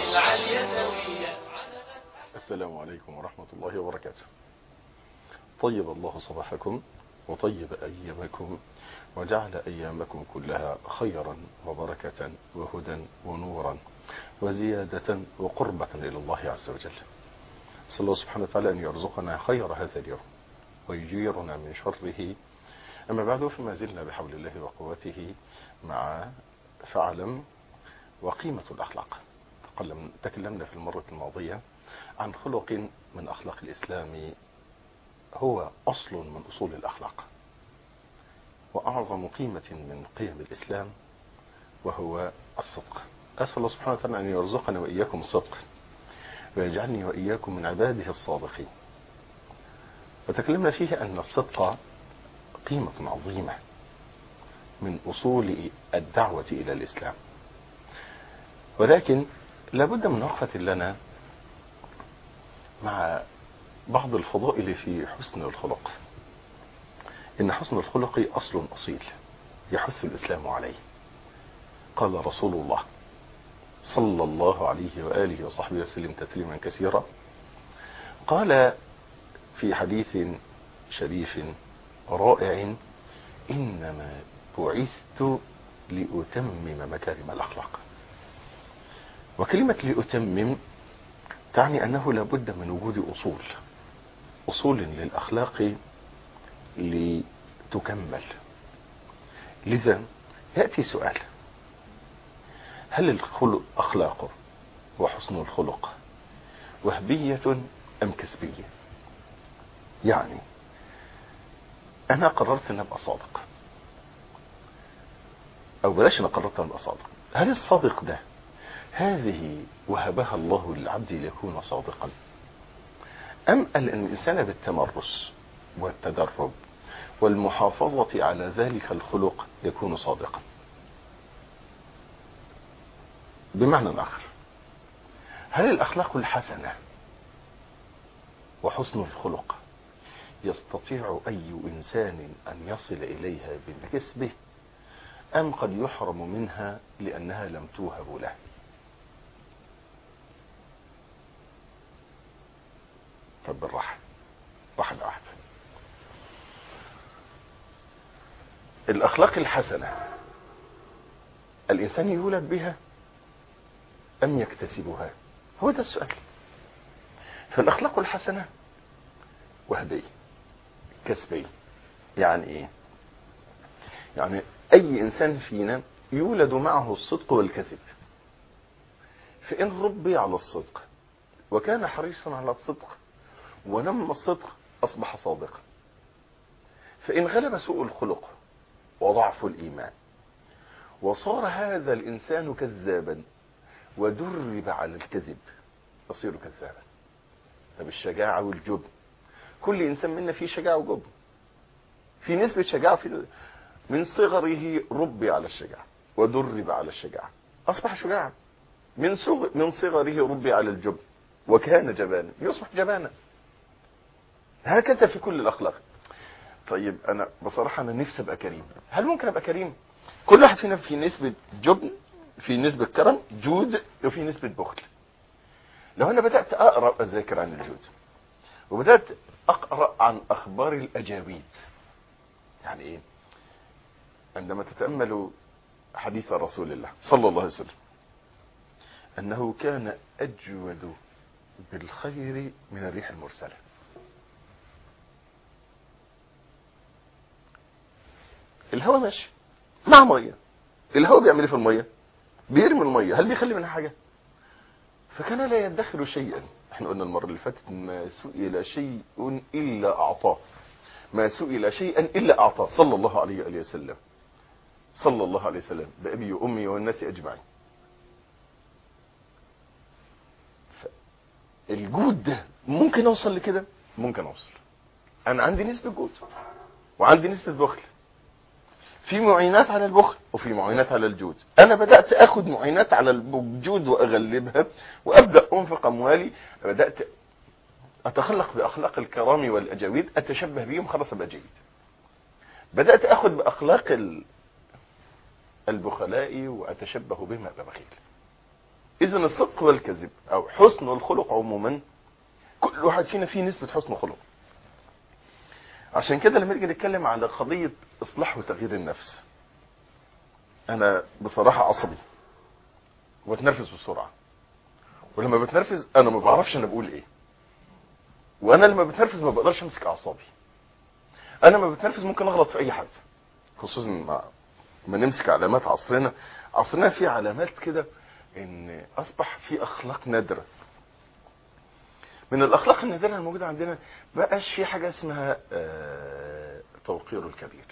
العليا سويا السلام عليكم ورحمة الله وبركاته طيب الله صباحكم وطيب أيامكم وجعل أيامكم كلها خيرا وبركة وهدى ونورا وزيادة وقربة إلى الله عز وجل صلى الله سبحانه وتعالى أن يرزقنا خير هذا اليوم ويجيرنا من شره أما بعد فما زلنا بحول الله وقوته مع فعلم وقيمة الأخلاق تقلم- تكلمنا في المرة الماضية عن خلق من أخلاق الإسلام هو أصل من أصول الأخلاق وأعظم قيمة من قيم الإسلام وهو الصدق أسأل الله سبحانه وتعالى أن يرزقنا وإياكم الصدق ويجعلني وإياكم من عباده الصادقين وتكلمنا فيه أن الصدق قيمة عظيمة من أصول الدعوة إلى الإسلام ولكن لابد من وقفة لنا مع بعض الفضائل في حسن الخلق إن حسن الخلق أصل أصيل يحث الإسلام عليه قال رسول الله صلى الله عليه وآله وصحبه وسلم تسليما كثيرا قال في حديث شريف رائع إنما بعثت لأتمم مكارم الأخلاق وكلمة لأتمم تعني أنه لابد من وجود أصول أصول للأخلاق لتكمل لذا يأتي سؤال هل الخلق أخلاقه وحسن الخلق وهبية أم كسبية يعني أنا قررت أن أبقى صادق أو بلاش أنا قررت أن أبقى صادق هل الصادق ده هذه وهبها الله للعبد ليكون صادقا أم أن الإنسان بالتمرس والتدرب والمحافظة على ذلك الخلق يكون صادقا بمعنى آخر هل الأخلاق الحسنة وحسن الخلق يستطيع أي إنسان أن يصل إليها بكسبه أم قد يحرم منها لأنها لم توهب له طب بالراحة واحدة واحدة الأخلاق الحسنة الإنسان يولد بها أم يكتسبها هو ده السؤال فالأخلاق الحسنة وهبية كسبية يعني إيه يعني أي إنسان فينا يولد معه الصدق والكذب فإن ربي على الصدق وكان حريصا على الصدق ونم الصدق أصبح صادقا فإن غلب سوء الخلق وضعف الإيمان وصار هذا الإنسان كذابا ودرب على الكذب يصير كذابا طب الشجاعة والجبن كل إنسان منا فيه شجاعة وجبن في نسبة شجاعة في من صغره ربي على الشجاعة ودرب على الشجاعة أصبح شجاعا من صغر من صغره ربي على الجبن وكان جبانا يصبح جبانا هكذا في كل الأخلاق طيب أنا بصراحة أنا نفسي أبقى كريم هل ممكن أبقى كريم كل واحد فينا في نسبة جبن في نسبة كرم جود وفي نسبة بخل لو أنا بدأت أقرأ أذاكر عن الجود وبدأت أقرأ عن أخبار الأجاويد يعني إيه عندما تتأملوا حديث رسول الله صلى الله عليه وسلم أنه كان أجود بالخير من الريح المرسلة الهواء ماشي مع ميه الهواء بيعمل ايه في الميه بيرمي الميه هل بيخلي منها حاجه فكان لا يدخر شيئا احنا قلنا المره اللي فاتت ما سئل شيء الا اعطاه ما سئل شيئا الا اعطاه صلى الله عليه واله وسلم صلى الله عليه وسلم بابي وامي والناس اجمعين الجود ده ممكن اوصل لكده ممكن اوصل انا عندي نسبه جود وعندي نسبه بخل في معينات على البخل وفي معينات على الجود انا بدات اخد معينات على الجود واغلبها وابدا انفق اموالي بدات اتخلق باخلاق الكرام والاجاويد اتشبه بهم خلاص ابقى جيد بدات اخد باخلاق ال- البخلاء واتشبه بهم ابقى بخيل اذا الصدق والكذب او حسن الخلق عموما كل واحد فينا فيه نسبة حسن خلق عشان كده لما نيجي نتكلم على قضية اصلاح وتغيير النفس انا بصراحة عصبي واتنرفز بسرعة ولما بتنرفز انا ما بعرفش انا بقول ايه وانا لما بتنرفز ما بقدرش امسك اعصابي انا لما بتنرفز ممكن اغلط في اي حد خصوصا ما, ما نمسك علامات عصرنا عصرنا فيه علامات كده ان اصبح في اخلاق نادره من الاخلاق النادره الموجوده عندنا بقاش في حاجه اسمها آه، توقير الكبير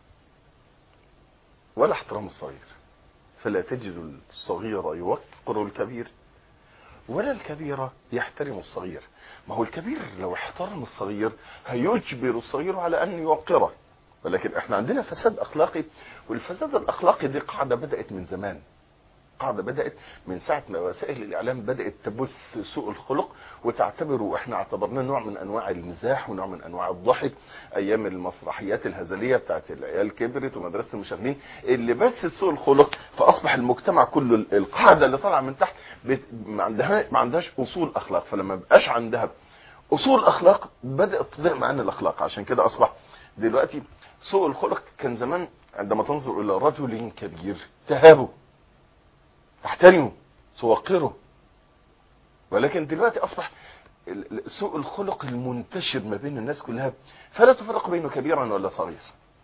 ولا احترام الصغير فلا تجد الصغير يوقر الكبير ولا الكبير يحترم الصغير ما هو الكبير لو احترم الصغير هيجبر الصغير على ان يوقره ولكن احنا عندنا فساد اخلاقي والفساد الاخلاقي دي قاعده بدات من زمان قاعده بدات من ساعه ما وسائل الاعلام بدات تبث سوء الخلق وتعتبره واحنا اعتبرناه نوع من انواع المزاح ونوع من انواع الضحك ايام المسرحيات الهزليه بتاعت العيال كبرت ومدرسه المشاغبين اللي بث سوء الخلق فاصبح المجتمع كله القاعده اللي طالعه من تحت بت... ما عندها ما عندهاش اصول اخلاق فلما بقاش عندها اصول اخلاق بدات تضيع معانا الاخلاق عشان كده اصبح دلوقتي سوء الخلق كان زمان عندما تنظر الى رجل كبير تهابه تحترمه توقره ولكن دلوقتي اصبح ال- ال- سوء الخلق المنتشر ما بين الناس كلها فلا تفرق بينه كبيرا ولا صغير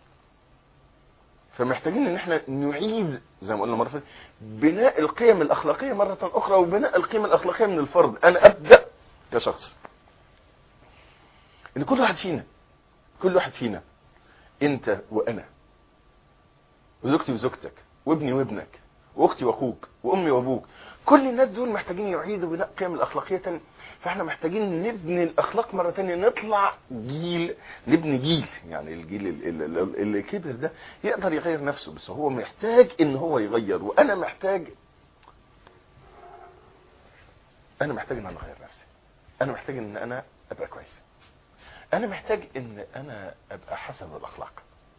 فمحتاجين ان احنا نعيد زي ما قلنا مره فاتت بناء القيم الاخلاقيه مره اخرى وبناء القيم الاخلاقيه من الفرد انا ابدا كشخص ان كل واحد فينا كل واحد فينا انت وانا وزوجتي وزوجتك وابني وابنك واختي واخوك وامي وابوك كل الناس دول محتاجين يعيدوا بناء قيم الاخلاقيه تاني فاحنا محتاجين نبني الاخلاق مره تانية نطلع جيل نبني جيل يعني الجيل ال- ال- ال- اللي كبر ده يقدر يغير نفسه بس هو محتاج ان هو يغير وانا محتاج انا محتاج ان انا اغير نفسي انا محتاج ان انا ابقى كويس انا محتاج ان انا ابقى حسن الاخلاق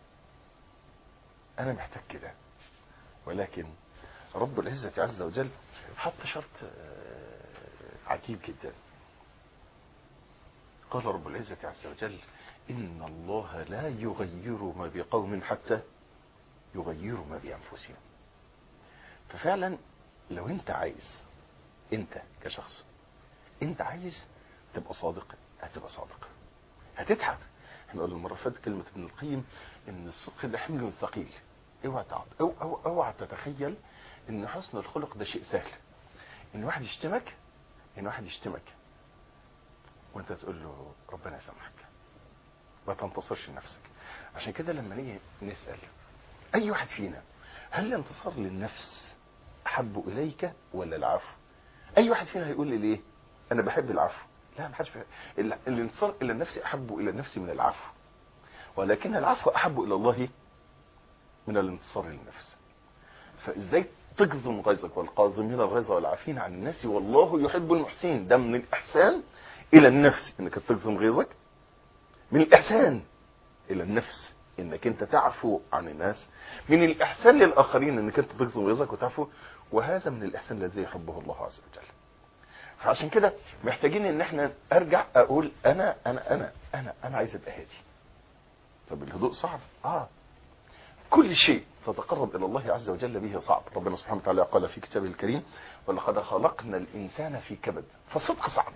انا محتاج كده ولكن رب العزة عز وجل حط شرط آه، عجيب جدا قال رب العزة عز وجل إن الله لا يغير ما بقوم حتى يغيروا ما بأنفسهم ففعلا لو انت عايز انت كشخص انت عايز تبقى صادق هتبقى صادق هتتعب احنا قلنا المره اللي فاتت كلمه ابن القيم ان الصدق ده حمل ثقيل اوعى تعب او او اوعى تتخيل ان حسن الخلق ده شيء سهل ان واحد يشتمك ان واحد يشتمك وانت تقول له ربنا يسامحك ما تنتصرش لنفسك عشان كده لما نيجي نسال اي واحد فينا هل الانتصار للنفس احب اليك ولا العفو اي واحد فينا هيقول لي ليه انا بحب العفو لا ما حدش بيحب. ال- الانتصار الى النفس احب الى النفس من العفو ولكن العفو احب الى الله من الانتصار للنفس فازاي تجزم غيظك والقاظمين الغيظ والعافين عن الناس والله يحب المحسنين ده من الاحسان الى النفس انك تجزم غيظك من الاحسان الى النفس انك انت تعفو عن الناس من الاحسان للاخرين انك انت تجزم غيظك وتعفو وهذا من الاحسان الذي يحبه الله عز وجل فعشان كده محتاجين ان احنا ارجع اقول انا انا انا انا انا عايز ابقى هادي طب الهدوء صعب اه كل شيء تتقرب الى الله عز وجل به صعب ربنا سبحانه وتعالى قال في كتابه الكريم ولقد خلقنا الانسان في كبد فالصدق صعب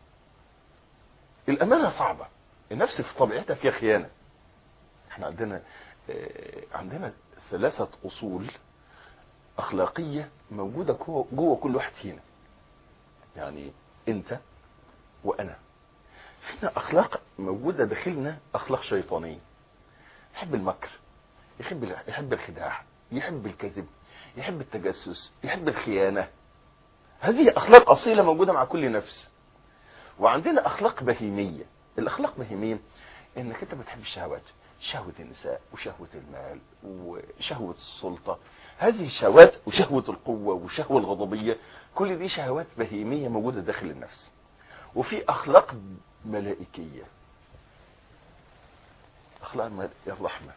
الامانه صعبه النفس في طبيعتها فيها خيانه احنا عندنا آه، عندنا ثلاثه اصول اخلاقيه موجوده جوه جوه كل واحد فينا يعني انت وانا فينا اخلاق موجوده داخلنا اخلاق شيطانيه يحب المكر يحب ال- يحب الخداع يحب الكذب يحب التجسس يحب الخيانه هذه اخلاق اصيله موجوده مع كل نفس وعندنا اخلاق بهيميه الاخلاق بهيميه انك انت بتحب الشهوات شهوة النساء وشهوة المال وشهوة السلطة هذه الشهوات وشهوة القوة وشهوة الغضبية كل دي شهوات بهيمية موجودة داخل النفس وفي أخلاق ملائكية أخلاق مل- الرحمة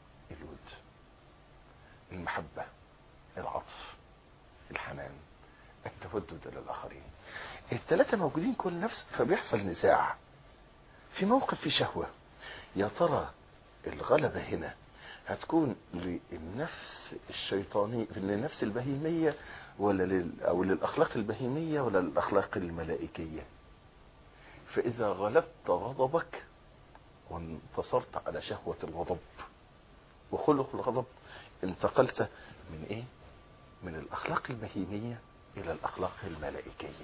الود المحبة العطف الحنان التودد للآخرين الثلاثة موجودين كل نفس فبيحصل نزاع في موقف في شهوة يا ترى الغلبة هنا هتكون للنفس الشيطانية للنفس البهيمية ولا لل أو للأخلاق البهيمية ولا للأخلاق الملائكية فإذا غلبت غضبك وانتصرت على شهوة الغضب وخلق الغضب انتقلت من ايه من الاخلاق البهيمية الى الاخلاق الملائكية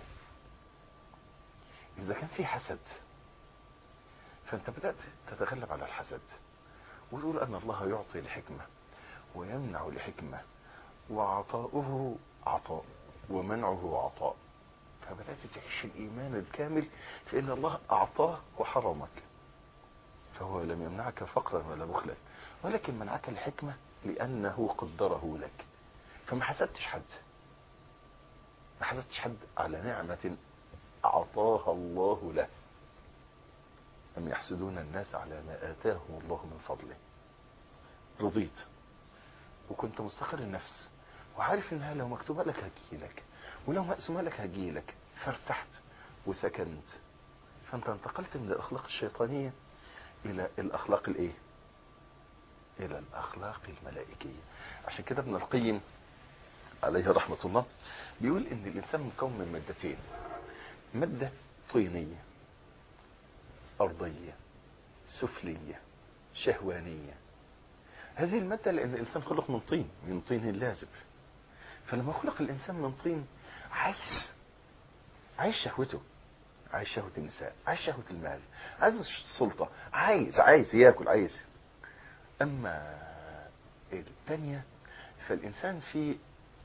اذا كان في حسد فانت بدأت تتغلب على الحسد وتقول ان الله يعطي لحكمة ويمنع لحكمة وعطاؤه عطاء ومنعه عطاء فبدأت تعيش الإيمان الكامل في أن الله أعطاه وحرمك فهو لم يمنعك فقرا ولا بخلا ولكن منعك الحكمة لأنه قدره لك فما حسدتش حد ما حسدتش حد على نعمة أعطاها الله له أم يحسدون الناس على ما آتاهم الله من فضله رضيت وكنت مستقر النفس وعارف انها لو مكتوبة لك هتجيلك ولو مقسومة لك هتجيلك فارتحت وسكنت فانت انتقلت من الاخلاق الشيطانية الى الاخلاق الايه الى الاخلاق الملائكية عشان كده ابن القيم عليه رحمة الله بيقول ان الانسان مكون من مادتين مادة طينية ارضية سفلية شهوانية هذه المادة لان الانسان خلق من طين من طين لازب فلما خلق الانسان من طين عايز عايز شهوته عايز شهوة النساء عايز شهوة المال عايز السلطة عايز عايز ياكل عايز اما الثانية فالانسان في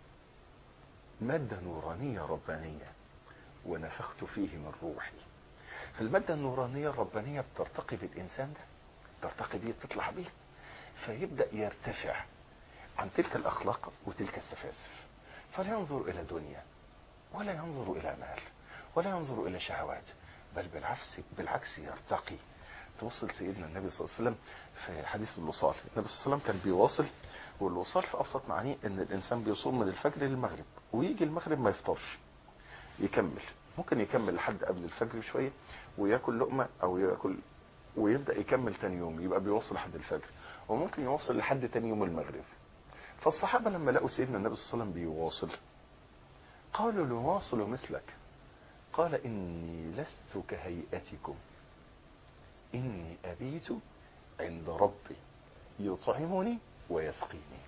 مادة نورانية ربانية ونفخت فيه من روحي فالمادة النورانية الربانية بترتقي بالإنسان ده ترتقي بيه بتطلع بيه فيبدأ يرتفع عن تلك الأخلاق وتلك السفاسف فلا ينظر إلى دنيا ولا ينظر إلى مال ولا ينظر إلى شهوات بل بالعكس بالعكس يرتقي توصل سيدنا النبي صلى الله عليه وسلم في حديث الوصال النبي صلى الله عليه وسلم كان بيواصل والوصال في أبسط معانيه ان الإنسان بيصوم من الفجر للمغرب ويجي المغرب ما يفطرش يكمل ممكن يكمل لحد قبل الفجر بشوية وياكل لقمة او ياكل ويبدأ يكمل تاني يوم يبقى بيوصل لحد الفجر وممكن يوصل لحد تاني يوم المغرب فالصحابة لما لقوا سيدنا النبي صلى الله عليه وسلم بيواصل قالوا نواصل مثلك قال إني لست كهيئتكم إني أبيت عند ربي يطعمني ويسقيني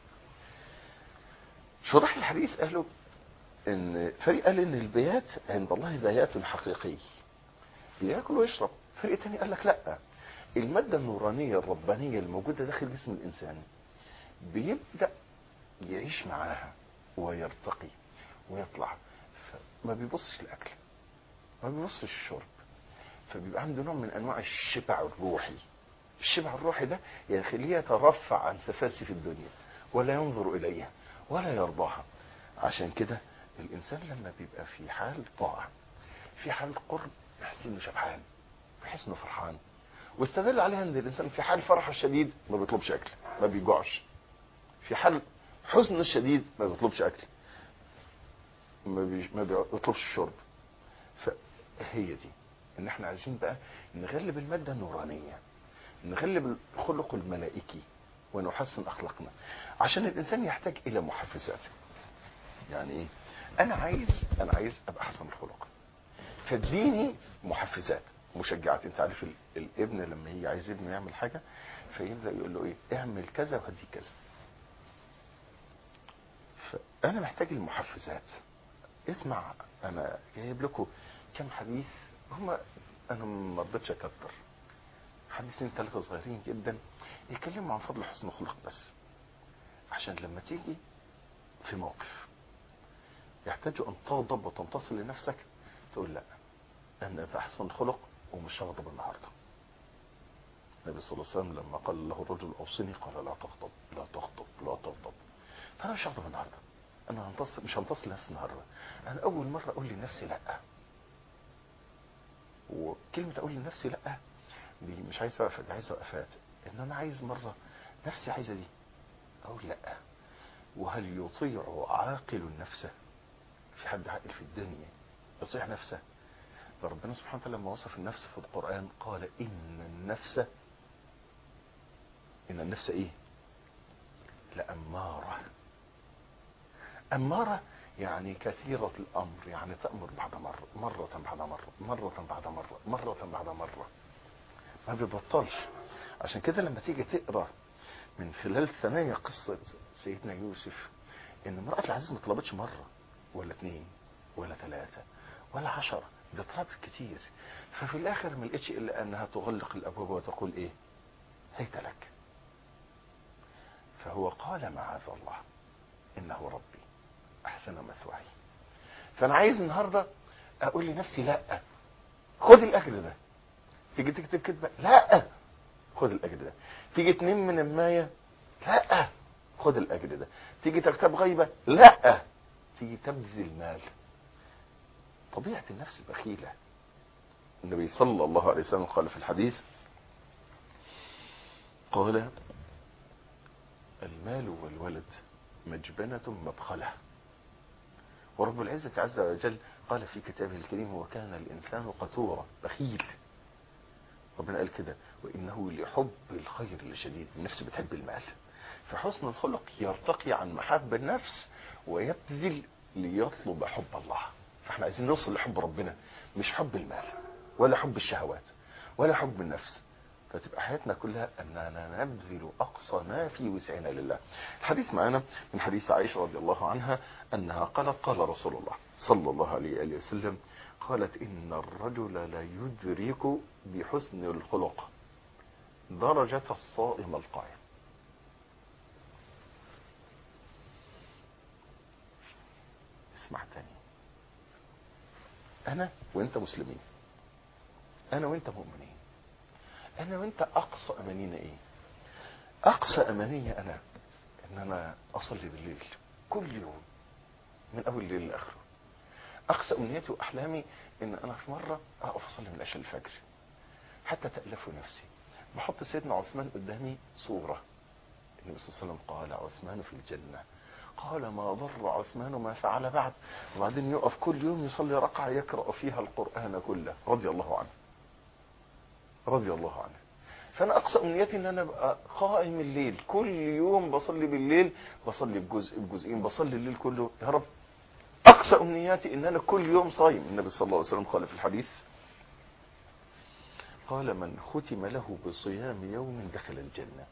شرح الحديث قالوا ان فريق قال ان البيات عند الله بيات حقيقي ياكل ويشرب فريق تاني قال لك لا المادة النورانية الربانية الموجودة داخل جسم الانسان بيبدأ يعيش معاها ويرتقي ويطلع ما بيبصش الاكل ما بيبصش الشرب فبيبقى عنده نوع من انواع الشبع الروحي الشبع الروحي ده يخليه يترفع عن سفاسف الدنيا ولا ينظر اليها ولا يرضاها عشان كده الانسان لما بيبقى في حال طاعة في حال قرب يحس انه شبعان بيحس انه فرحان واستدل عليها ان الانسان في حال فرح الشديد ما بيطلبش اكل ما بيجوعش في حال حزن الشديد ما بيطلبش اكل ما, بي... ما بيطلبش الشرب فهي دي ان احنا عايزين بقى نغلب المادة النورانية نغلب الخلق الملائكي ونحسن اخلاقنا عشان الانسان يحتاج الى محفزات يعني ايه انا عايز انا عايز ابقى حسن الخلق فاديني محفزات مشجعات انت عارف ال... الابن لما يجي عايز ابنه يعمل حاجه فيبدا يقول له ايه اعمل كذا وهديك كذا فانا محتاج المحفزات اسمع انا جايب لكم كم حديث هم انا ما رضيتش اكتر حديثين ثلاثه صغيرين جدا يتكلموا عن فضل حسن الخلق بس عشان لما تيجي في موقف يحتاج ان تغضب وتنتصر لنفسك تقول لا انا بحسن الخلق ومش هغضب النهارده النبي صلى الله عليه وسلم لما قال له الرجل اوصني قال لا تغضب لا تغضب لا تغضب فانا مش هغضب النهارده انا هنتصر مش هنتصر لنفسي النهارده انا اول مره اقول لنفسي لا وكلمه اقول لنفسي لا دي مش عايز وقفه دي عايز وقفات ان انا عايز مره نفسي عايزه دي اقول لا وهل يطيع عاقل نفسه في حد عاقل في الدنيا يصيح نفسه ده ربنا سبحانه وتعالى لما وصف النفس في القرآن قال إن النفس إن النفس إيه لأمارة أمارة يعني كثيرة الأمر يعني تأمر بعد مرة مرة بعد مرة مرة بعد مرة مرة بعد مرة ما بيبطلش عشان كده لما تيجي تقرا من خلال ثنايا قصة سيدنا يوسف ان امرأة العزيز ما طلبتش مرة ولا اثنين ولا ثلاثة ولا عشرة ده طلبت كتير ففي الاخر ما لقيتش الا انها تغلق الابواب وتقول ايه هيت لك فهو قال معاذ الله انه ربي احسن مثواي فانا عايز النهارده اقول لنفسي لا خد الاجر ده تيجي تكتب كتبه لا خد الاجر ده تيجي تنم من المايه لا خد الاجر ده تيجي تغتاب غيبه لا تيجي تبذل مال طبيعه النفس البخيله النبي صلى الله عليه وسلم قال في الحديث قال المال والولد مجبنة مبخلة ورب العزة عز وجل قال في كتابه الكريم وكان الإنسان قتورا بخيل ربنا قال كده وإنه لحب الخير لشديد النفس بتحب المال فحسن الخلق يرتقي عن محب النفس ويبذل ليطلب حب الله فاحنا عايزين نوصل لحب ربنا مش حب المال ولا حب الشهوات ولا حب النفس فتبقى حياتنا كلها أننا نبذل أقصى ما في وسعنا لله الحديث معنا من حديث عائشة رضي الله عنها أنها قالت قال رسول الله صلى الله عليه وآله وسلم قالت إن الرجل لا يدرك بحسن الخلق درجة الصائم القائم اسمع تاني أنا وأنت مسلمين أنا وأنت مؤمنين انا وانت اقصى امانينا ايه اقصى امانية انا ان انا اصلي بالليل كل يوم من اول الليل لاخره اقصى امنيتي واحلامي ان انا في مرة اقف اصلي من عشاء الفجر حتى تألف نفسي بحط سيدنا عثمان قدامي صورة النبي صلى الله عليه وسلم قال عثمان في الجنة قال ما ضر عثمان ما فعل بعد وبعدين يقف كل يوم يصلي ركعة يقرأ فيها القرآن كله رضي الله عنه رضي الله عنه فانا اقصى امنيتي ان انا ابقى قائم الليل كل يوم بصلي بالليل بصلي بجزء بجزئين بصلي الليل كله يا رب اقصى امنياتي ان انا كل يوم صايم النبي صلى الله عليه وسلم قال في الحديث قال من ختم له بصيام يوم دخل الجنة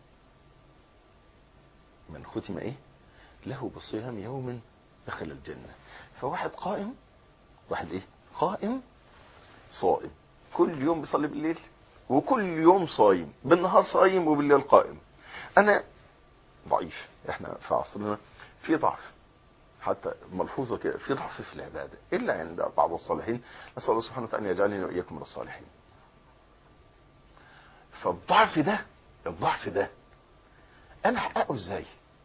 من ختم ايه له بصيام يوم دخل الجنة فواحد قائم واحد ايه قائم صائم كل يوم بيصلي بالليل وكل يوم صايم بالنهار صايم وبالليل قائم انا ضعيف احنا في عصرنا في ضعف حتى ملحوظه كده في ضعف في العباده الا عند بعض الصالحين نسال الله سبحانه وتعالى ان يجعلني واياكم من الصالحين فالضعف ده الضعف ده انا احققه ازاي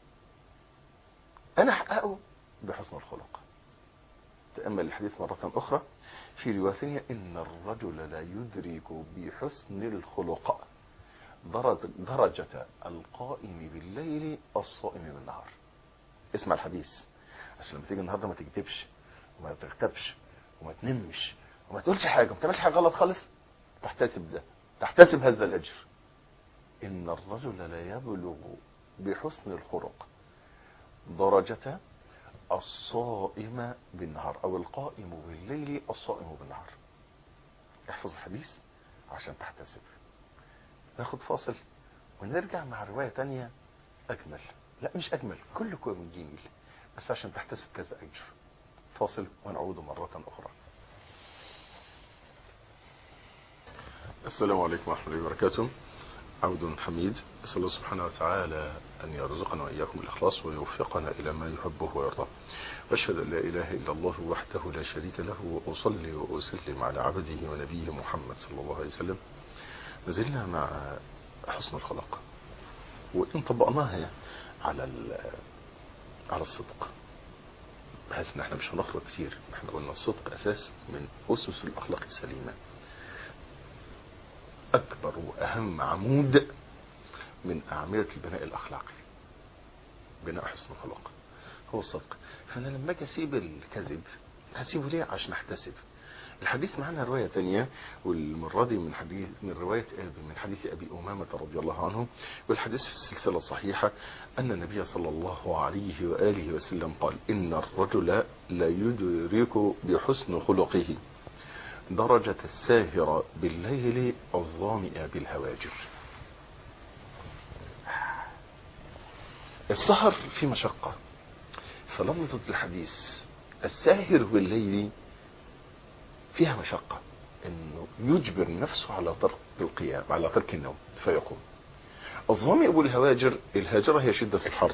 انا احققه بحسن الخلق تامل الحديث مره اخرى في رواية ثانية إن الرجل لا يدرك بحسن الخلق درجة القائم بالليل الصائم بالنهار اسمع الحديث عشان لما تيجي النهارده ما تكذبش وما تغتابش وما تنمش وما تقولش حاجة وما تعملش حاجة غلط خالص تحتسب ده تحتسب هذا الأجر إن الرجل لا يبلغ بحسن الخلق درجة الصائم بالنهار او القائم بالليل الصائم بالنهار احفظ الحديث عشان تحتسب ناخد فاصل ونرجع مع رواية تانية اجمل لا مش اجمل كل كوم جميل بس عشان تحتسب كذا اجر فاصل ونعود مرة اخرى السلام عليكم ورحمة الله وبركاته عود حميد أسأل الله سبحانه وتعالى أن يرزقنا وإياكم الإخلاص ويوفقنا إلى ما يحبه ويرضاه وأشهد أن لا إله إلا الله وحده لا شريك له وأصلي وأسلم على عبده ونبيه محمد صلى الله عليه وسلم نزلنا مع حسن الخلق وإن طبقناها على على الصدق بحيث ان احنا مش هنخرج كتير احنا قلنا الصدق اساس من اسس الاخلاق السليمه أكبر وأهم عمود من أعمدة البناء الأخلاقي بناء حسن الخلق هو الصدق فأنا لما أجي أسيب الكذب هسيبه ليه عشان احتسب الحديث معنا رواية تانية والمرة دي من حديث من رواية أبي من حديث أبي أمامة رضي الله عنه والحديث في السلسلة الصحيحة أن النبي صلى الله عليه وآله وسلم قال إن الرجل لا يدرك بحسن خلقه درجة الساهر بالليل الظامئ بالهواجر السهر في مشقة فلفظة الحديث الساهر بالليل فيها مشقة انه يجبر نفسه على ترك القيام على ترك النوم فيقوم الظامئ بالهواجر الهاجرة هي شدة الحر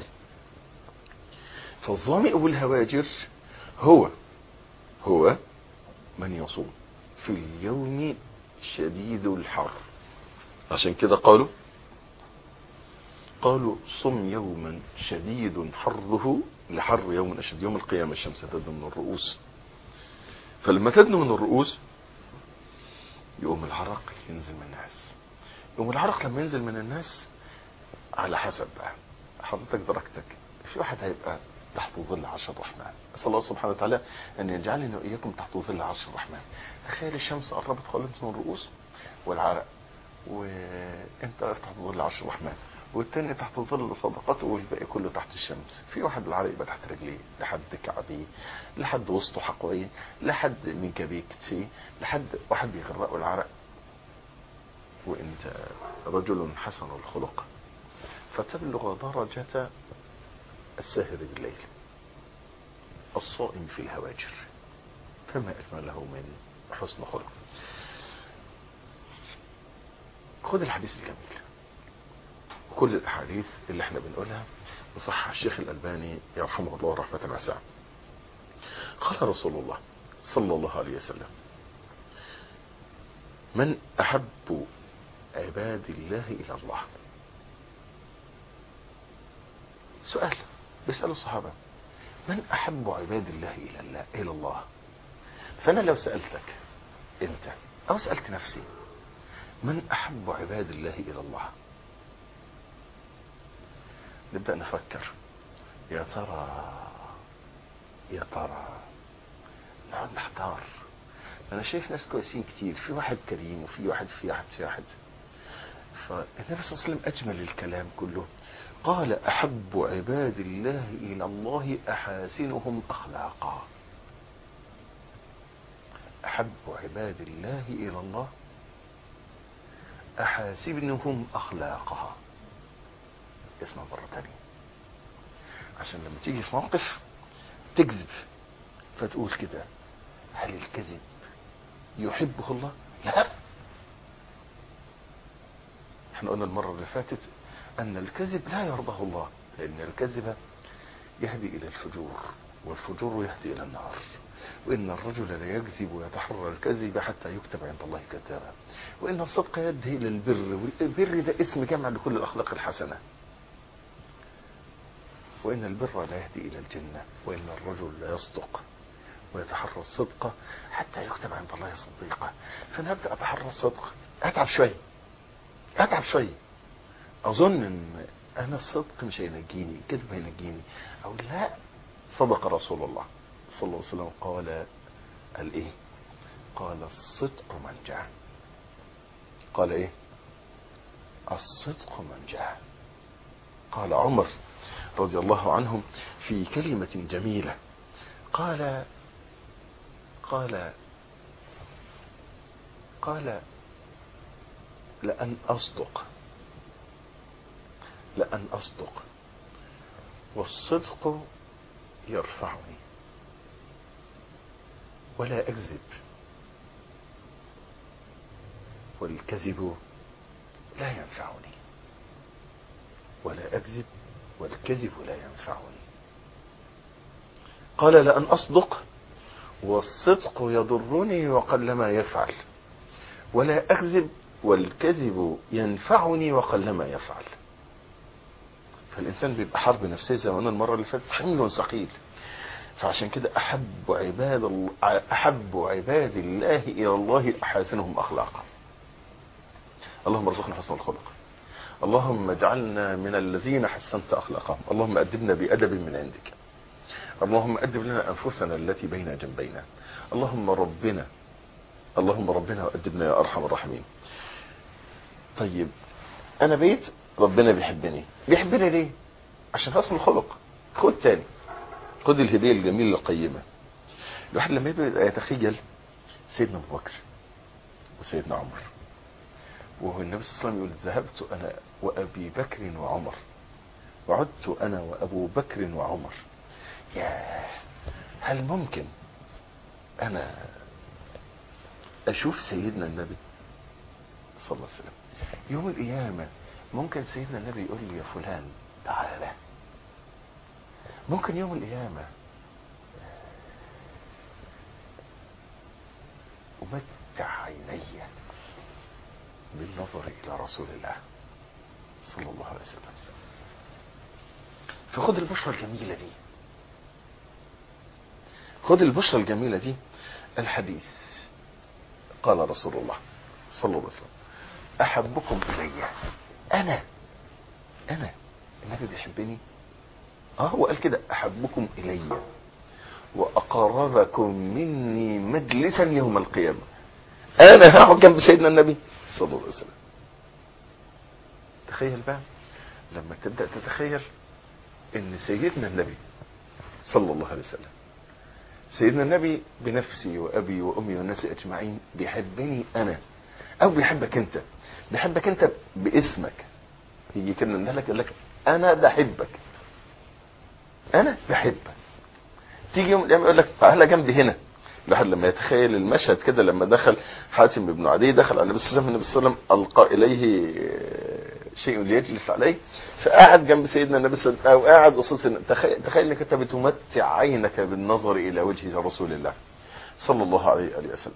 فالظامئ بالهواجر هو هو من يصوم في اليوم شديد الحر عشان كده قالوا قالوا صم يوما شديد حره لحر يوم أشد يوم القيامة الشمس تدنو من الرؤوس فلما تدنو من الرؤوس يقوم العرق ينزل من الناس يقوم العرق لما ينزل من الناس على حسب بقى حضرتك درجتك في واحد هيبقى تحت ظل عرش الرحمن اسال الله سبحانه وتعالى ان يجعلني واياكم تحت ظل عرش الرحمن تخيل الشمس قربت خالص من الرؤوس والعرق وانت واقف تحت ظل عرش الرحمن والتاني تحت ظل صدقته والباقي كله تحت الشمس في واحد العرق يبقى تحت رجليه لحد كعبيه لحد وسطه حقويه لحد منكبيه كتفيه لحد واحد بيغرقه العرق وانت رجل حسن الخلق فتبلغ درجة الساهر بالليل الصائم في الهواجر فما أجمله من حسن خلق خذ الحديث الجميل كل الأحاديث اللي احنا بنقولها بصح الشيخ الألباني يرحمه الله رحمة واسعة قال رسول الله صلى الله عليه وسلم من أحب عباد الله إلى الله سؤال بيسألوا الصحابة من أحب عباد الله إلى الله إلى الله فأنا لو سألتك أنت أو سألت نفسي من أحب عباد الله إلى الله نبدأ نفكر يا ترى يا ترى نقعد نحتار أنا شايف ناس كويسين كتير في واحد كريم وفي واحد في واحد في واحد فالنبي صلى الله عليه وسلم أجمل الكلام كله قال أحب عباد الله إلى الله أحاسنهم أخلاقا أحب عباد الله إلى الله أحاسبنهم أخلاقها اسمع مرة تانية عشان لما تيجي في موقف تكذب فتقول كده هل الكذب يحبه الله لا احنا قلنا المرة اللي فاتت ان الكذب لا يرضاه الله لان الكذب يهدي الى الفجور والفجور يهدي الى النار وان الرجل لا يكذب ويتحرى الكذب حتى يكتب عند الله كذابا وان الصدق يهدي الى البر والبر ده اسم جمع لكل الاخلاق الحسنه وإن البر لا يهدي إلى الجنة وإن الرجل لا يصدق ويتحرى الصدق حتى يكتب عند الله صديقا فأنا أبدأ أتحرى الصدق أتعب شوي أتعب شوي أظن أن أنا الصدق مش هينجيني الكذب هينجيني أو لا صدق رسول الله صلى الله عليه وسلم قال الإيه قال الصدق من جاء قال إيه الصدق من جاء قال عمر رضي الله عنهم في كلمة جميلة قال قال قال لأن أصدق لأن أصدق والصدق يرفعني ولا أكذب والكذب لا ينفعني ولا أكذب والكذب لا ينفعني قال لأن أصدق والصدق يضرني وقلما يفعل ولا أكذب والكذب ينفعني وقلما يفعل فالإنسان بيبقى حرب نفسية زي ما قلنا المرة اللي فاتت حمل ثقيل فعشان كده أحب عباد الله أحب عباد الله إلى الله أحاسنهم أخلاقا اللهم ارزقنا حسن الخلق اللهم اجعلنا من الذين حسنت أخلاقهم اللهم أدبنا بأدب من عندك اللهم أدب لنا أنفسنا التي بين جنبينا اللهم ربنا اللهم ربنا وأدبنا يا أرحم الراحمين طيب أنا بيت ربنا بيحبني بيحبني ليه عشان حسن الخلق خد تاني خد الهدية الجميلة القيمة الواحد لما يبقى يتخيل سيدنا أبو بكر وسيدنا عمر وهو النبي صلى الله عليه وسلم يقول ذهبت أنا وأبي بكر وعمر وعدت أنا وأبو بكر وعمر يا هل ممكن أنا أشوف سيدنا النبي صلى الله عليه وسلم يوم القيامة ممكن سيدنا النبي يقول لي يا فلان تعالى ممكن يوم القيامة أمتع عيني بالنظر إلى رسول الله صلى الله عليه وسلم فخذ البشرى الجميلة دي خذ البشرى الجميلة دي الحديث قال رسول الله صلى الله عليه وسلم أحبكم إلي أنا أنا النبي بيحبني اه هو قال كده أحبكم إلي وأقربكم مني مجلسا يوم القيامة أنا هقعد جنب سيدنا النبي صلى الله عليه وسلم تخيل بقى لما تبدأ تتخيل ان سيدنا النبي صلى الله عليه وسلم سيدنا النبي بنفسي وابي وامي والناس اجمعين بيحبني انا او بيحبك انت بيحبك انت باسمك يجي كده من لك يقول لك انا بحبك انا بحبك تيجي يوم القيامه يقول لك تعالى جنبي هنا الواحد لما يتخيل المشهد كده لما دخل حاتم بن عدي دخل على النبي صلى الله عليه وسلم النبي صلى الله عليه وسلم القى اليه شيء ليجلس عليه فقعد جنب سيدنا النبي صلى الله عليه وسلم او قاعد قصص تخيل, تخيل انك انت بتمتع عينك بالنظر الى وجه رسول الله صلى الله عليه واله وسلم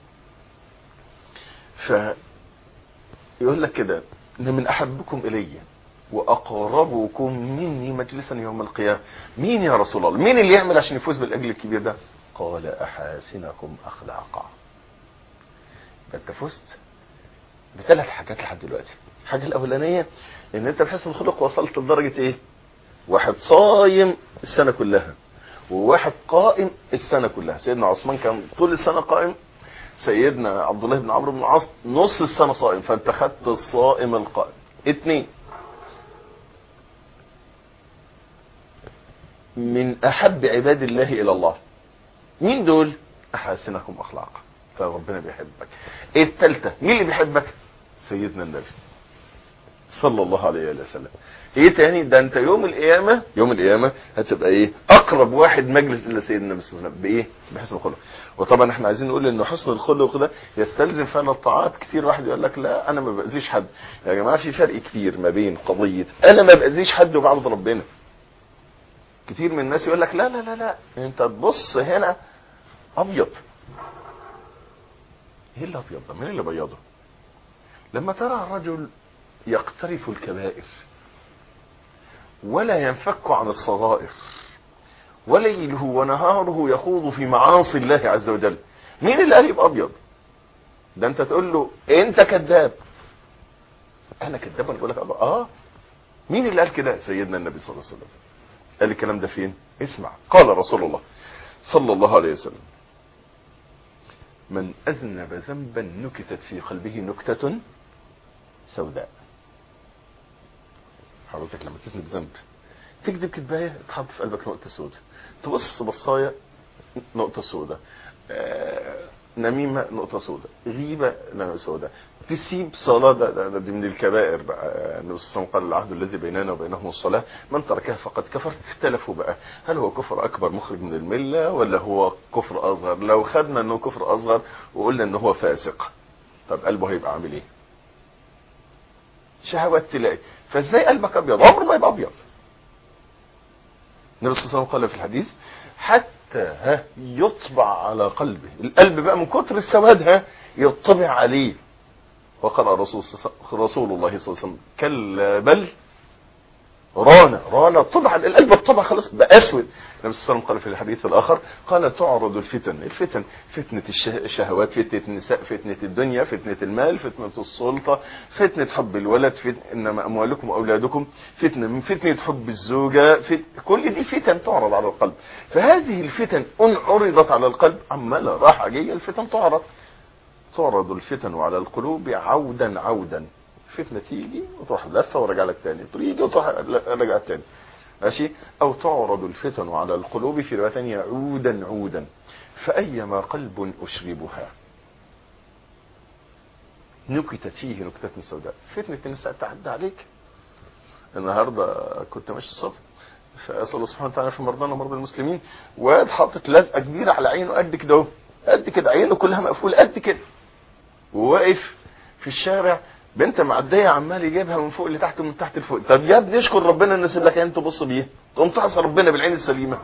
ف يقول لك كده ان من احبكم الي واقربكم مني مجلسا يوم القيامه مين يا رسول الله مين اللي يعمل عشان يفوز بالاجر الكبير ده قال احاسنكم اخلاقا انت فزت بثلاث حاجات لحد دلوقتي الحاجه الاولانيه ان انت بحسن الخلق وصلت لدرجه ايه واحد صايم السنه كلها وواحد قائم السنه كلها سيدنا عثمان كان طول السنه قائم سيدنا عبد الله بن عمرو بن العاص نص السنه صائم فانت خدت الصائم القائم اتنين من احب عباد الله الى الله مين دول احاسنكم اخلاقا فربنا بيحبك ايه التالتة مين اللي بيحبك سيدنا النبي صلى الله عليه وسلم ايه تاني ده انت يوم القيامة يوم القيامة هتبقى ايه اقرب واحد مجلس الى سيدنا النبي صلى الله عليه وسلم بايه بحسن الخلق وطبعا احنا عايزين نقول ان حسن الخلق ده يستلزم فعلا الطاعات كتير واحد يقول لك لا انا ما باذيش حد يا جماعه في فرق كبير ما بين قضيه انا ما باذيش حد وبعبد ربنا كتير من الناس يقول لك لا لا لا لا انت تبص هنا ابيض ايه اللي ابيض ده مين اللي بيضه لما ترى الرجل يقترف الكبائر ولا ينفك عن الصغائر وليله ونهاره يخوض في معاصي الله عز وجل مين اللي قال يبقى ابيض ده انت تقول له انت كذاب انا كذاب ولا بقول لك اه مين اللي قال كده سيدنا النبي صلى الله عليه وسلم قال الكلام ده فين اسمع قال رسول الله صلى الله عليه وسلم من أذنب ذنبا نكتت في قلبه نكتة سوداء حضرتك لما تذنب ذنب تكذب كذباية تحط في قلبك نقطة سوداء تبص بصاية نقطة سوداء آه نميمة نقطة سوداء غيبة نقطة سوداء تسيب صلاة ده, ده, ده دي من الكبائر بقى النبي صلى الله عليه وسلم قال العهد الذي بيننا وبينهم الصلاة من تركها فقد كفر اختلفوا بقى هل هو كفر أكبر مخرج من الملة ولا هو كفر أصغر لو خدنا أنه كفر أصغر وقلنا أنه هو فاسق طب قلبه هيبقى عامل إيه شهوات تلاقي فازاي قلبك أبيض عمره ما يبقى أبيض النبي صلى الله عليه وسلم قال في الحديث حتى ها يطبع على قلبه القلب بقى من كتر السواد ها يطبع عليه وقال رسول رسول الله صلى الله عليه وسلم كلا بل رانا رانا طبعا القلب الطبع خلاص بقى اسود النبي صلى الله عليه وسلم قال في الحديث الاخر قال تعرض الفتن الفتن فتنه الشه- الشهوات فتنه النساء فتنه الدنيا فتنه المال فتنه السلطه فتنه حب الولد فتنة انما اموالكم واولادكم فتنه من فتنه حب الزوجه فت... كل دي فتن تعرض على القلب فهذه الفتن ان عرضت على القلب عماله راحه جايه الفتن تعرض تعرض الفتن على القلوب عودا عودا فتنه تيجي وتروح لفه ورجع لك تاني تيجي وتروح رجع تاني ماشي او تعرض الفتن على القلوب في روايه ثانيه عودا عودا فايما قلب اشربها نكتت فيه نكتة سوداء فتنة النساء تعدى عليك النهاردة كنت ماشي الصبح فأسأل الله سبحانه وتعالى في مرضانا ومرضى المسلمين واد حاطط لزقة كبيرة على عينه قد كده اهو قد كده عينه كلها مقفولة قد كده وواقف في الشارع بنت معديه عمال يجيبها من فوق لتحت ومن تحت لفوق طب يا ابني اشكر ربنا ان سيب لك عين تبص بيها تقوم تعصى ربنا بالعين السليمه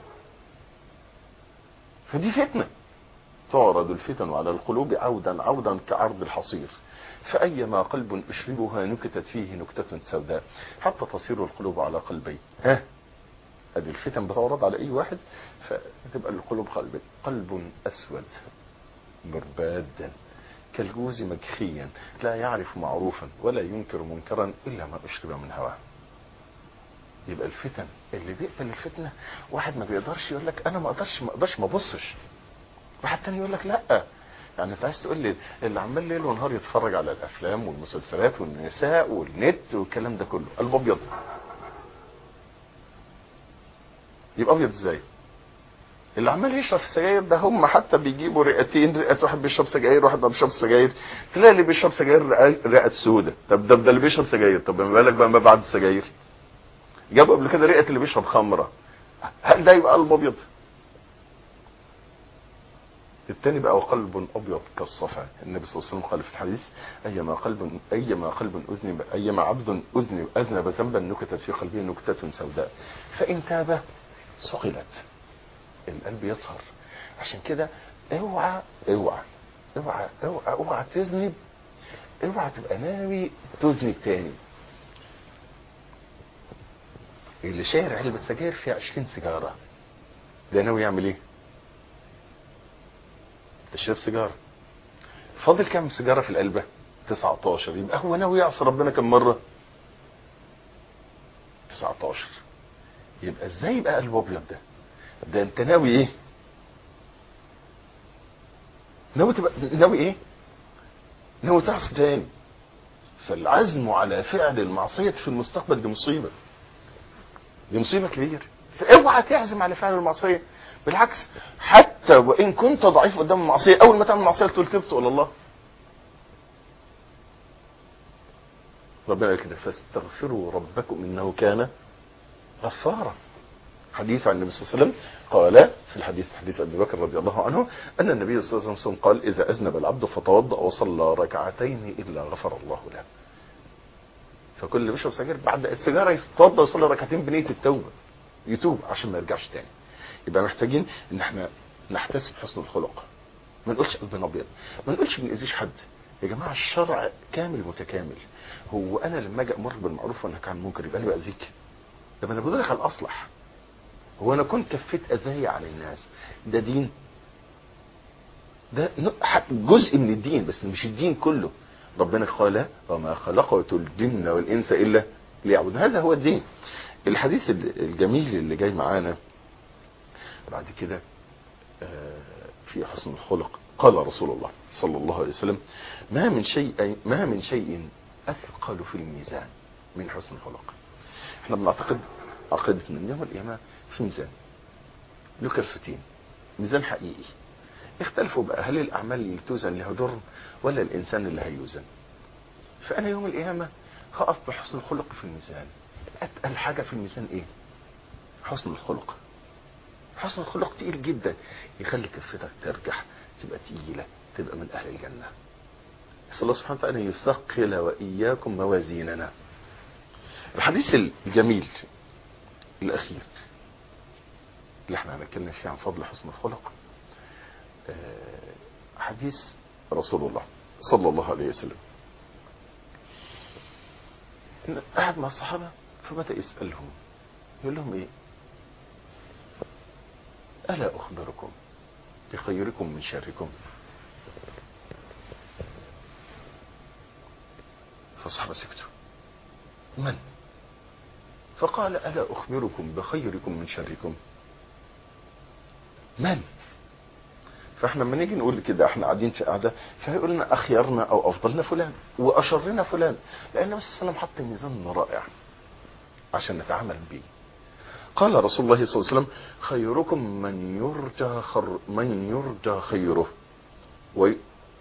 فدي فتنه تعرض الفتن على القلوب عودا عودا كعرض الحصير فأيما قلب أشربها نكتت فيه نكتة سوداء حتى تصير القلوب على قلبين ها ادي الفتن بتعرض على اي واحد فتبقى القلوب قلب قلب اسود مربادا كالجوز مجخيا لا يعرف معروفا ولا ينكر منكرا الا ما اشرب من هواه يبقى الفتن اللي بيقتل الفتنه واحد ما بيقدرش يقول لك انا ما اقدرش ما اقدرش ما ابصش واحد تاني يقول لك لا يعني انت عايز تقول لي اللي عمال ليل ونهار يتفرج على الافلام والمسلسلات والنساء والنت والكلام ده كله قلب ابيض يبقى ابيض ازاي اللي عمال يشرب السجاير ده هم حتى بيجيبوا رئتين رئه واحد بيشرب سجاير واحد ما بيشرب سجاير تلاقي اللي بيشرب سجاير رئه رئة سودة طب ده ده اللي بيشرب سجاير طب ما بالك بقى ما بعد السجاير جابوا قبل كده رئه اللي بيشرب خمره هل ده يبقى قلب ابيض الثاني بقى وقلب ابيض كالصفا النبي صلى الله عليه وسلم قال في الحديث ايما قلب ايما قلب اذنب ايما عبد اذنب اذنب ذنبا نكتت في قلبه نكته سوداء فان تاب صقلت القلب يطهر عشان كده اوعى اوعى اوعى اوعى اوعى تذنب اوعى تبقى ناوي تذنب تاني اللي شاير علبة سجاير فيها 20 سيجارة ده ناوي يعمل ايه؟ تشرب سيجارة فاضل كام سيجارة في العلبة؟ 19 يبقى هو ناوي يعصي ربنا كم مرة؟ 19 يبقى ازاي يبقى قلبه ابيض ده؟ ده انت ناوي ايه؟ ناوي تبقى ناوي ايه؟ ناوي تعصي تاني فالعزم على فعل المعصية في المستقبل دي مصيبة دي مصيبة كبيرة فاوعى تعزم على فعل المعصية بالعكس حتى وان كنت ضعيف قدام المعصية اول ما تعمل معصية تقول تبت الى الله ربنا قال كده فاستغفروا ربكم انه كان غفارا حديث عن النبي صلى الله عليه وسلم قال في الحديث حديث ابي بكر رضي الله عنه ان النبي صلى الله عليه وسلم قال اذا اذنب العبد فتوضا وصلى ركعتين الا غفر الله له فكل اللي بيشرب سجاير بعد السيجاره يتوضا ويصلي ركعتين بنيه التوبه يتوب عشان ما يرجعش تاني يبقى محتاجين ان احنا نحتسب حسن الخلق ما نقولش قلبنا ابيض ما نقولش ما ناذيش حد يا جماعه الشرع كامل متكامل هو انا لما اجي امر بالمعروف وانهى عن المنكر يبقى انا باذيك طب انا بقول لك على الاصلح هو انا كنت كفيت اذايا عن الناس ده دين ده جزء من الدين بس مش الدين كله ربنا قال وما خلقت الجن والانس الا ليعبدون هذا هو الدين الحديث الجميل اللي جاي معانا بعد كده في حسن الخلق قال رسول الله صلى الله عليه وسلم ما من شيء ما من شيء اثقل في الميزان من حسن الخلق احنا بنعتقد عقيدتنا ان يوم القيامه في ميزان له كفتين ميزان حقيقي اختلفوا بقى هل الاعمال اللي توزن لها جرم ولا الانسان اللي هيوزن فانا يوم القيامه هقف بحسن الخلق في الميزان اتقل حاجه في الميزان ايه حسن الخلق حسن الخلق تقيل جدا يخلي كفتك ترجح تبقى تقيله تبقى من اهل الجنه نسال الله سبحانه وتعالى ان يثقل واياكم موازيننا الحديث الجميل الاخير اللي احنا هنتكلم فيه عن فضل حسن الخلق حديث رسول الله صلى الله عليه وسلم قاعد مع الصحابة فبدأ يسألهم يقول لهم ايه ألا أخبركم بخيركم من شركم فالصحابة سكتوا من فقال ألا أخبركم بخيركم من شركم من فاحنا لما نيجي نقول كده احنا قاعدين في قعده فهيقول لنا اخيرنا او افضلنا فلان واشرنا فلان لان النبي صلى الله عليه وسلم حط ميزان رائع عشان نتعامل بيه قال رسول الله صلى الله عليه وسلم خيركم من يرجى خر من يرجى خيره وي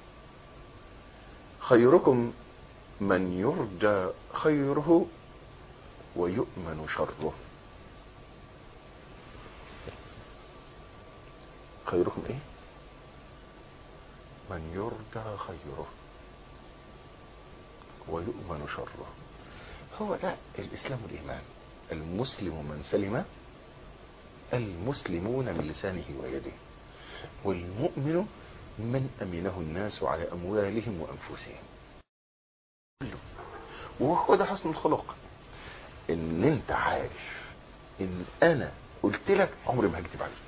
خيركم من يرجى خيره ويؤمن شره خيركم ايه من يرجى خيره ويؤمن شره هو ده الاسلام والايمان المسلم من سلم المسلمون من لسانه ويده والمؤمن من امنه الناس على اموالهم وانفسهم وهو ده حسن الخلق ان انت عارف ان انا قلت لك عمري ما هكذب عليك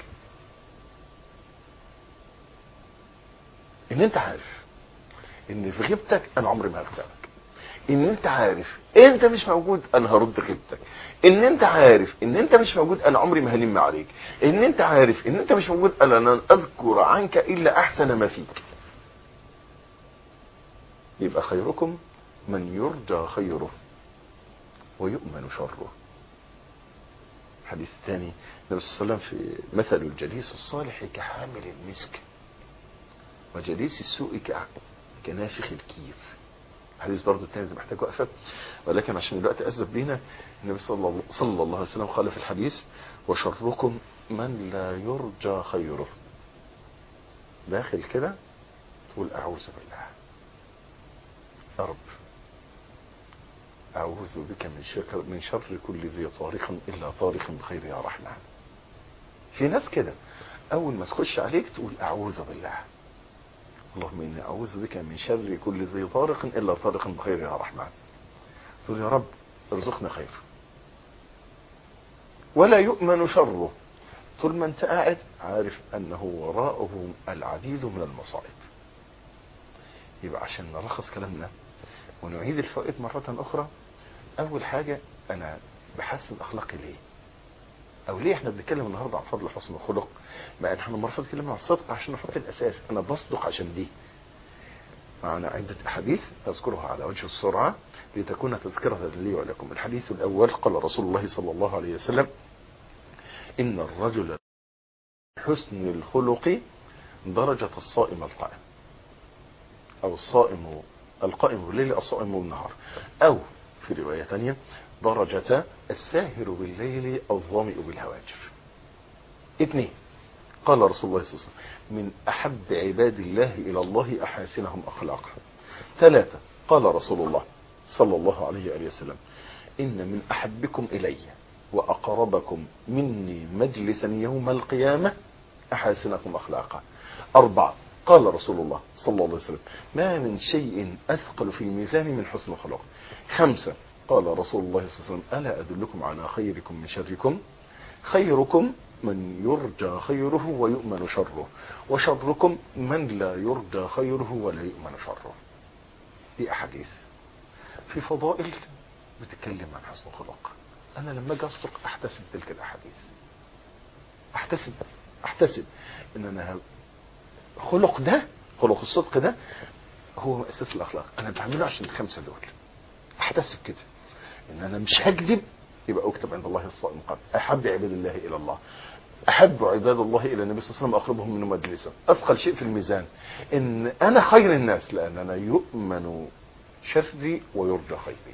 ان انت عارف ان في غيبتك انا عمري ما هكذبك ان انت عارف انت مش موجود انا هرد غيبتك ان انت عارف ان انت مش موجود انا عمري ما هلم عليك ان انت عارف ان انت مش موجود انا لن اذكر عنك الا احسن ما فيك يبقى خيركم من يرجى خيره ويؤمن شره حديث ثاني النبي صلى الله عليه وسلم في مثل الجليس الصالح كحامل المسك وجليس السوء كنافخ الكيس حديث برضو الثاني ده محتاج وقفه ولكن عشان الوقت اسف بينا النبي صلى الله, صلى الله عليه وسلم قال في الحديث وشركم من لا يرجى خيره داخل كده تقول اعوذ بالله يا رب اعوذ بك من شر من شر كل ذي طارق الا طارق بخير يا رحمن في ناس كده اول ما تخش عليك تقول اعوذ بالله اللهم اني اعوذ بك من شر كل ذي طارق الا طارق بخير يا رحمن تقول يا رب ارزقنا خير ولا يؤمن شره طول ما انت قاعد عارف انه وراءه العديد من المصائب يبقى عشان نلخص كلامنا ونعيد الفوائد مرة اخرى اول حاجة انا بحسن اخلاقي ليه او ليه احنا بنتكلم النهارده عن فضل حسن الخلق مع ان احنا المره اللي اتكلمنا عن الصدق عشان نحط الاساس انا بصدق عشان دي معنا عدة أحاديث أذكرها على وجه السرعة لتكون تذكرة لي ولكم الحديث الأول قال رسول الله صلى الله عليه وسلم إن الرجل حسن الخلق درجة الصائم القائم أو الصائم القائم بالليل الصائم بالنهار أو في رواية ثانية درجة الساهر بالليل الظامئ بالهواجر اثنين قال رسول الله صلى الله عليه وسلم من أحب عباد الله إلى الله أحاسنهم أخلاقا ثلاثة قال رسول الله صلى الله عليه وآله وسلم إن من أحبكم إلي وأقربكم مني مجلسا يوم القيامة أحاسنكم أخلاقا أربعة قال رسول الله صلى الله عليه وسلم ما من شيء أثقل في الميزان من حسن الخلق خمسة قال رسول الله صلى الله عليه وسلم ألا أدلكم على خيركم من شركم خيركم من يرجى خيره ويؤمن شره وشركم من لا يرجى خيره ولا يؤمن شره دي أحاديث في فضائل بتتكلم عن حسن الخلق أنا لما أجي أصدق أحتسب تلك الأحاديث أحتسب أحتسب إن أنا خلق ده خلق الصدق ده هو أساس الأخلاق أنا بعمله عشان الخمسة دول أحتسب كده إن أنا مش هكذب يبقى أكتب عند الله الصائم قال أحب عباد الله إلى الله أحب عباد الله إلى النبي صلى الله عليه وسلم أقربهم منه مجلسا أثقل شيء في الميزان إن أنا خير الناس لأن أنا يؤمن شري ويرجى خيري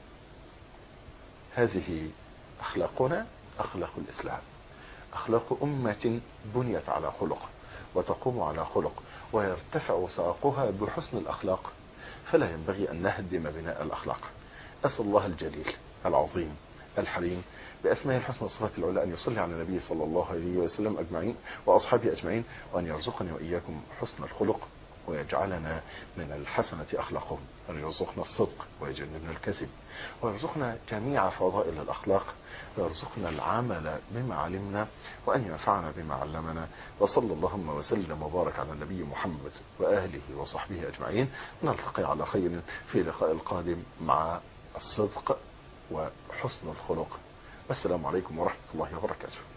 هذه أخلاقنا أخلاق الإسلام أخلاق أمة بنيت على خلق وتقوم على خلق ويرتفع ساقها بحسن الأخلاق فلا ينبغي أن نهدم بناء الأخلاق أسأل الله الجليل العظيم الحليم بأسماء الحسنى والصفات العلى أن يصلي على النبي صلى الله عليه وسلم أجمعين وأصحابه أجمعين وأن يرزقني وإياكم حسن الخلق ويجعلنا من الحسنة أخلاقهم أن يرزقنا الصدق ويجنبنا الكذب ويرزقنا جميع فضائل الأخلاق ويرزقنا العمل بما علمنا وأن ينفعنا بما علمنا وصلى اللهم وسلم وبارك على النبي محمد وآله وصحبه أجمعين نلتقي على خير في اللقاء القادم مع الصدق وحسن الخلق والسلام عليكم ورحمة الله وبركاته